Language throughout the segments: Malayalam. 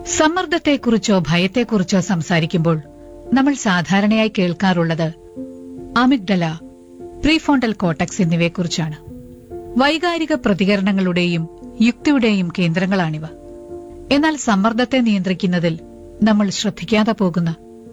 സമ്മർദ്ദത്തെക്കുറിച്ചോ ഭയത്തെക്കുറിച്ചോ സംസാരിക്കുമ്പോൾ നമ്മൾ സാധാരണയായി കേൾക്കാറുള്ളത് അമിഗ്ഡല പ്രീഫോണ്ടൽ കോട്ടക്സ് എന്നിവയെക്കുറിച്ചാണ് വൈകാരിക പ്രതികരണങ്ങളുടെയും യുക്തിയുടെയും കേന്ദ്രങ്ങളാണിവ എന്നാൽ സമ്മർദ്ദത്തെ നിയന്ത്രിക്കുന്നതിൽ നമ്മൾ ശ്രദ്ധിക്കാതെ പോകുന്ന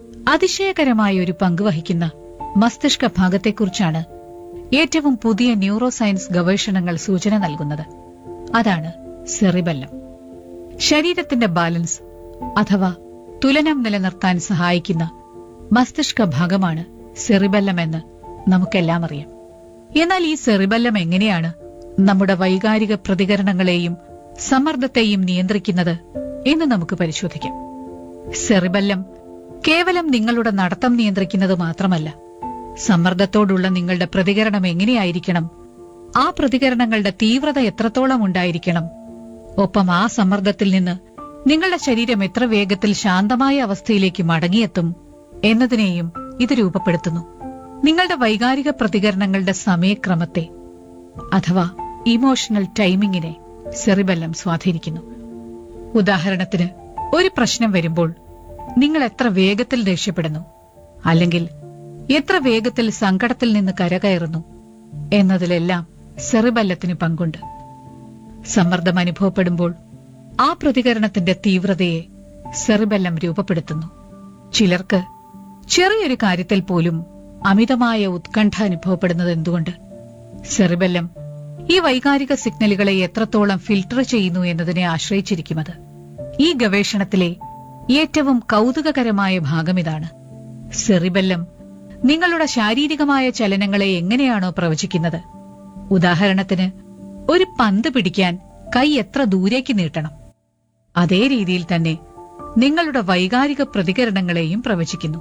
അതിശയകരമായ ഒരു പങ്ക് വഹിക്കുന്ന മസ്തിഷ്ക ഭാഗത്തെക്കുറിച്ചാണ് ഏറ്റവും പുതിയ ന്യൂറോ സയൻസ് ഗവേഷണങ്ങൾ സൂചന നൽകുന്നത് അതാണ് സെറിബല്ലം ശരീരത്തിന്റെ ബാലൻസ് അഥവാ തുലനം നിലനിർത്താൻ സഹായിക്കുന്ന മസ്തിഷ്ക ഭാഗമാണ് സെറിബല്ലം എന്ന് നമുക്കെല്ലാം അറിയാം എന്നാൽ ഈ സെറിബല്ലം എങ്ങനെയാണ് നമ്മുടെ വൈകാരിക പ്രതികരണങ്ങളെയും സമ്മർദ്ദത്തെയും നിയന്ത്രിക്കുന്നത് എന്ന് നമുക്ക് പരിശോധിക്കാം സെറിബല്ലം കേവലം നിങ്ങളുടെ നടത്തം നിയന്ത്രിക്കുന്നത് മാത്രമല്ല സമ്മർദ്ദത്തോടുള്ള നിങ്ങളുടെ പ്രതികരണം എങ്ങനെയായിരിക്കണം ആ പ്രതികരണങ്ങളുടെ തീവ്രത എത്രത്തോളം ഉണ്ടായിരിക്കണം ഒപ്പം ആ സമ്മർദ്ദത്തിൽ നിന്ന് നിങ്ങളുടെ ശരീരം എത്ര വേഗത്തിൽ ശാന്തമായ അവസ്ഥയിലേക്ക് മടങ്ങിയെത്തും എന്നതിനെയും ഇത് രൂപപ്പെടുത്തുന്നു നിങ്ങളുടെ വൈകാരിക പ്രതികരണങ്ങളുടെ സമയക്രമത്തെ അഥവാ ഇമോഷണൽ ടൈമിങ്ങിനെ സെറിബല്ലം സ്വാധീനിക്കുന്നു ഉദാഹരണത്തിന് ഒരു പ്രശ്നം വരുമ്പോൾ നിങ്ങൾ എത്ര വേഗത്തിൽ ദേഷ്യപ്പെടുന്നു അല്ലെങ്കിൽ എത്ര വേഗത്തിൽ സങ്കടത്തിൽ നിന്ന് കരകയറുന്നു എന്നതിലെല്ലാം സെറിബല്ലത്തിന് പങ്കുണ്ട് സമ്മർദ്ദം അനുഭവപ്പെടുമ്പോൾ ആ പ്രതികരണത്തിന്റെ തീവ്രതയെ സെറിബല്ലം രൂപപ്പെടുത്തുന്നു ചിലർക്ക് ചെറിയൊരു കാര്യത്തിൽ പോലും അമിതമായ ഉത്കണ്ഠ അനുഭവപ്പെടുന്നത് എന്തുകൊണ്ട് സെറിബല്ലം ഈ വൈകാരിക സിഗ്നലുകളെ എത്രത്തോളം ഫിൽട്ടർ ചെയ്യുന്നു എന്നതിനെ ആശ്രയിച്ചിരിക്കുന്നത് ഈ ഗവേഷണത്തിലെ ഏറ്റവും കൗതുകകരമായ ഭാഗം ഇതാണ് സെറിബല്ലം നിങ്ങളുടെ ശാരീരികമായ ചലനങ്ങളെ എങ്ങനെയാണോ പ്രവചിക്കുന്നത് ഉദാഹരണത്തിന് ഒരു പന്ത് പിടിക്കാൻ കൈ എത്ര ദൂരേക്ക് നീട്ടണം അതേ രീതിയിൽ തന്നെ നിങ്ങളുടെ വൈകാരിക പ്രതികരണങ്ങളെയും പ്രവചിക്കുന്നു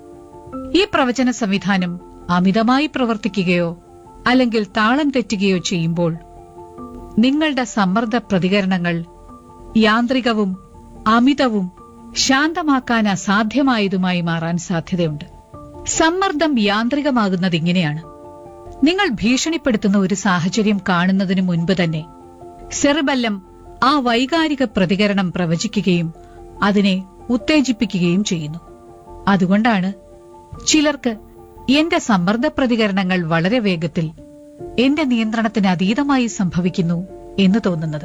ഈ പ്രവചന സംവിധാനം അമിതമായി പ്രവർത്തിക്കുകയോ അല്ലെങ്കിൽ താളം തെറ്റുകയോ ചെയ്യുമ്പോൾ നിങ്ങളുടെ സമ്മർദ്ദ പ്രതികരണങ്ങൾ യാന്ത്രികവും അമിതവും ശാന്തമാക്കാൻ അസാധ്യമായതുമായി മാറാൻ സാധ്യതയുണ്ട് സമ്മർദ്ദം യാന്ത്രികമാകുന്നത് ഇങ്ങനെയാണ് നിങ്ങൾ ഭീഷണിപ്പെടുത്തുന്ന ഒരു സാഹചര്യം കാണുന്നതിന് മുൻപ് തന്നെ സെറിബല്ലം ആ വൈകാരിക പ്രതികരണം പ്രവചിക്കുകയും അതിനെ ഉത്തേജിപ്പിക്കുകയും ചെയ്യുന്നു അതുകൊണ്ടാണ് ചിലർക്ക് എന്റെ സമ്മർദ്ദ പ്രതികരണങ്ങൾ വളരെ വേഗത്തിൽ എന്റെ നിയന്ത്രണത്തിന് അതീതമായി സംഭവിക്കുന്നു എന്ന് തോന്നുന്നത്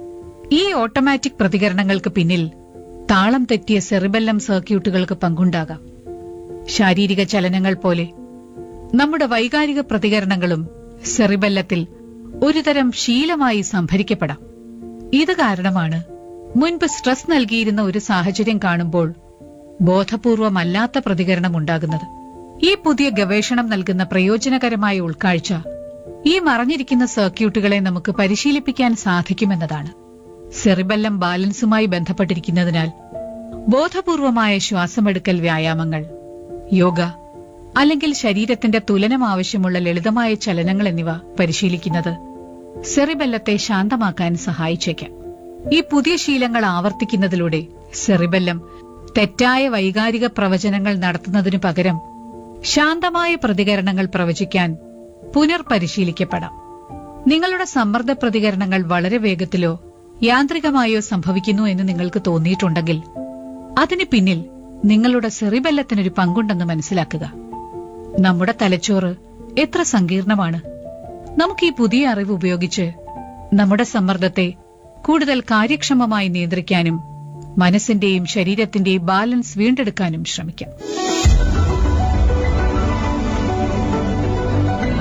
ഈ ഓട്ടോമാറ്റിക് പ്രതികരണങ്ങൾക്ക് പിന്നിൽ താളം തെറ്റിയ സെറിബല്ലം സർക്യൂട്ടുകൾക്ക് പങ്കുണ്ടാകാം ശാരീരിക ചലനങ്ങൾ പോലെ നമ്മുടെ വൈകാരിക പ്രതികരണങ്ങളും സെറിബല്ലത്തിൽ ഒരുതരം ശീലമായി സംഭരിക്കപ്പെടാം ഇത് കാരണമാണ് മുൻപ് സ്ട്രെസ് നൽകിയിരുന്ന ഒരു സാഹചര്യം കാണുമ്പോൾ ബോധപൂർവമല്ലാത്ത പ്രതികരണം ഉണ്ടാകുന്നത് ഈ പുതിയ ഗവേഷണം നൽകുന്ന പ്രയോജനകരമായ ഉൾക്കാഴ്ച ഈ മറഞ്ഞിരിക്കുന്ന സർക്യൂട്ടുകളെ നമുക്ക് പരിശീലിപ്പിക്കാൻ സാധിക്കുമെന്നതാണ് സെറിബല്ലം ബാലൻസുമായി ബന്ധപ്പെട്ടിരിക്കുന്നതിനാൽ ബോധപൂർവമായ ശ്വാസമെടുക്കൽ വ്യായാമങ്ങൾ യോഗ അല്ലെങ്കിൽ ശരീരത്തിന്റെ തുലനം ആവശ്യമുള്ള ലളിതമായ ചലനങ്ങൾ എന്നിവ പരിശീലിക്കുന്നത് സെറിബല്ലത്തെ ശാന്തമാക്കാൻ സഹായിച്ചേക്കാം ഈ പുതിയ ശീലങ്ങൾ ആവർത്തിക്കുന്നതിലൂടെ സെറിബല്ലം തെറ്റായ വൈകാരിക പ്രവചനങ്ങൾ നടത്തുന്നതിനു പകരം ശാന്തമായ പ്രതികരണങ്ങൾ പ്രവചിക്കാൻ പുനർപരിശീലിക്കപ്പെടാം നിങ്ങളുടെ സമ്മർദ്ദ പ്രതികരണങ്ങൾ വളരെ വേഗത്തിലോ യാന്ത്രികമായോ സംഭവിക്കുന്നു എന്ന് നിങ്ങൾക്ക് തോന്നിയിട്ടുണ്ടെങ്കിൽ അതിന് പിന്നിൽ നിങ്ങളുടെ സെറിബല്ലത്തിനൊരു പങ്കുണ്ടെന്ന് മനസ്സിലാക്കുക നമ്മുടെ തലച്ചോറ് എത്ര സങ്കീർണമാണ് നമുക്ക് ഈ പുതിയ അറിവ് ഉപയോഗിച്ച് നമ്മുടെ സമ്മർദ്ദത്തെ കൂടുതൽ കാര്യക്ഷമമായി നിയന്ത്രിക്കാനും മനസ്സിന്റെയും ശരീരത്തിന്റെയും ബാലൻസ് വീണ്ടെടുക്കാനും ശ്രമിക്കാം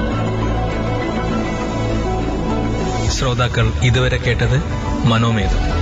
ശ്രോതാക്കൾ ഇതുവരെ കേട്ടത് മനോമേധം